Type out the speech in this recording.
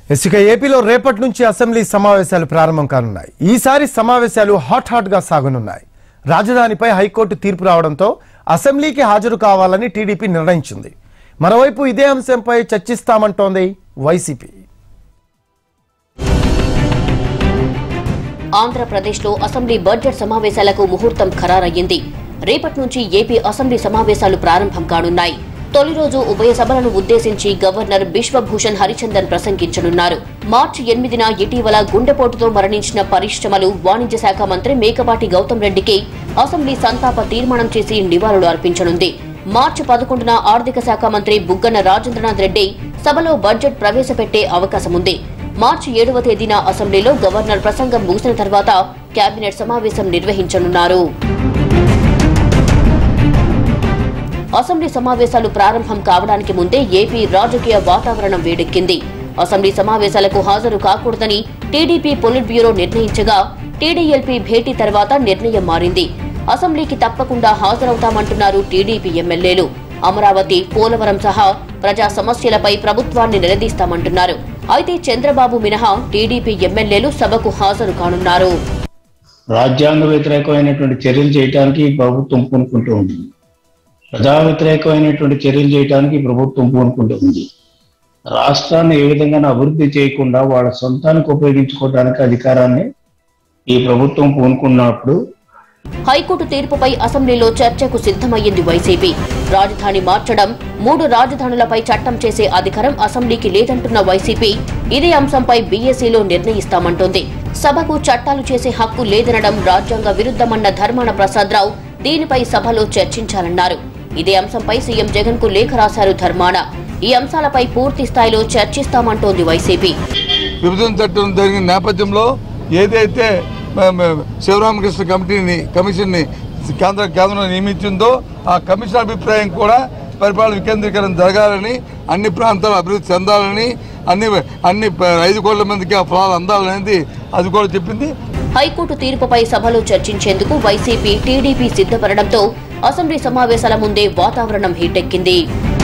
ఇసుక ఏపీలో రేపటి నుంచి అసెంబ్లీ సమావేశాలు ప్రారంభం కానున్నాయి ఈసారి సమావేశాలు హాట్ హాట్ గా సాగనున్నాయి రాజధానిపై హైకోర్టు తీర్పు రావడంతో అసెంబ్లీకి హాజరు కావాలని టీడీపీ నిర్ణయించింది మరోవైపు ఇదే అంశంపై చర్చిస్తామంటోంది వైసీపీ ఆంధ్రప్రదేశ్లో అసెంబ్లీ బడ్జెట్ సమావేశాలకు ముహూర్తం ఖరారయ్యింది రేపటి నుంచి ఏపీ అసెంబ్లీ సమావేశాలు ప్రారంభం కానున్నాయి తొలి రోజు ఉభయ సభలను ఉద్దేశించి గవర్నర్ బిశ్వభూషణ్ హరిచందన్ ప్రసంగించనున్నారు మార్చి ఎనిమిదిన ఇటీవల గుండెపోటుతో మరణించిన పరిశ్రమలు వాణిజ్య శాఖ మంత్రి మేకపాటి గౌతమ్ రెడ్డికి అసెంబ్లీ సంతాప తీర్మానం చేసి నివాళులు అర్పించనుంది మార్చి పదకొండున ఆర్థిక శాఖ మంత్రి బుగ్గన రాజేంద్రనాథ్ రెడ్డి సభలో బడ్జెట్ ప్రవేశపెట్టే అవకాశముంది మార్చి ఏడవ తేదీన అసెంబ్లీలో గవర్నర్ ప్రసంగం ముగిసిన తర్వాత కేబినెట్ సమావేశం నిర్వహించనున్నారు అసెంబ్లీ సమావేశాలు ప్రారంభం కావడానికి ముందే ఏపీ రాజకీయ వాతావరణం వేడెక్కింది అసెంబ్లీ సమావేశాలకు హాజరు కాకూడదని టీడీపీ పొలిట్ బ్యూరో నిర్ణయించగా టీడీఎల్పీ భేటీ తర్వాత నిర్ణయం మారింది అసెంబ్లీకి తప్పకుండా హాజరవుతామంటున్నారు టీడీపీ ఎమ్మెల్యేలు అమరావతి పోలవరం సహా ప్రజా సమస్యలపై ప్రభుత్వాన్ని నిలదీస్తామంటున్నారు అయితే చంద్రబాబు మినహా టీడీపీ ఎమ్మెల్యేలు సభకు హాజరు కానున్నారు రాజ్యాంగ వ్యతిరేకమైనటువంటి చర్యలు చేయడానికి ఈ ప్రభుత్వం పూనుకుంటూ ఉంది ప్రజా వ్యతిరేకమైనటువంటి చర్యలు చేయడానికి ఈ ప్రభుత్వం పూనుకుంటూ ఉంది రాష్ట్రాన్ని ఏ విధంగా అభివృద్ధి చేయకుండా వాళ్ళ సొంతానికి ఉపయోగించుకోవడానికి అధికారాన్ని ఈ ప్రభుత్వం పూనుకున్నప్పుడు హైకోర్టు తీర్పుపై అసెంబ్లీలో చర్చకు సిద్ధమయ్యింది వైసీపీ రాజధాని మార్చడం మూడు రాజధానులపై చట్టం చేసే అధికారం అసెంబ్లీకి లేదంటున్న వైసీపీ ఇదే అంశంపై బీఏసీలో నిర్ణయిస్తామంటోంది సభకు చట్టాలు చేసే హక్కు లేదనడం రాజ్యాంగ విరుద్ధమన్న ధర్మాన ప్రసాదరావు దీనిపై సభలో చర్చించాలన్నారు ఇదే అంశంపై సీఎం జగన్ కు లేఖ రాశారు ధర్మాన ఈ అంశాలపై పూర్తి స్థాయిలో చర్చిస్తామంటోంది వైసీపీ విభజన చట్టం జరిగిన నేపథ్యంలో ఏదైతే మ- మ- శివరామకృష్ణ కమిటీని కమిషన్ని కేంద్ర కేంద్రం నియమించిందో ఆ కమిషన్ అభిప్రాయం కూడా పరిపాలన వికేంద్రీకరణ జరగాలని అన్ని ప్రాంతాలు అభివృద్ధి చెందాలని అన్ని అన్ని ప- ఐదు కోట్ల మందికి ఆ ఫలాలు అందాలనేది అది కూడా చెప్పింది హైకోర్టు తీర్పుపై సభలో చర్చించేందుకు వైసీపీ టీడీపీ సిద్ధపడడంతో అసెంబ్లీ సమావేశాల ముందే వాతావరణం హీటెక్కింది